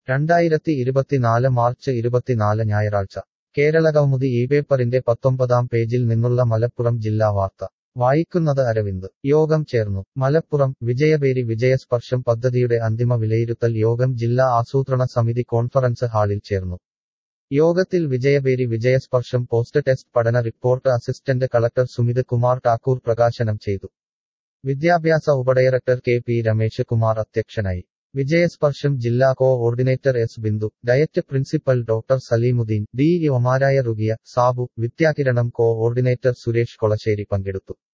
രണ്ടായിരത്തി ഇരുപത്തിനാല് മാർച്ച് ഇരുപത്തിനാല് ഞായറാഴ്ച കേരളകൗമുദി ഈ പേപ്പറിന്റെ പത്തൊമ്പതാം പേജിൽ നിന്നുള്ള മലപ്പുറം ജില്ലാ വാർത്ത വായിക്കുന്നത് അരവിന്ദ് യോഗം ചേർന്നു മലപ്പുറം വിജയപേരി വിജയസ്പർശം പദ്ധതിയുടെ അന്തിമ വിലയിരുത്തൽ യോഗം ജില്ലാ ആസൂത്രണ സമിതി കോൺഫറൻസ് ഹാളിൽ ചേർന്നു യോഗത്തിൽ വിജയപേരി വിജയസ്പർശം പോസ്റ്റ് ടെസ്റ്റ് പഠന report assistant collector Sumit Kumar Thakur പ്രകാശനം ചെയ്തു വിദ്യാഭ്യാസ ഉപഡയറക്ടർ കെ പി രമേശ് കുമാർ അധ്യക്ഷനായി വിജയസ്പർശം ജില്ലാ coordinator S Bindu DIET principal doctor Salimuddin ഡിഇഒമാരായ റുഗിയ സാബു വിദ്യാകിരണം കോ ഓർഡിനേറ്റർ സുരേഷ് കൊളശ്ശേരി പങ്കെടുത്തു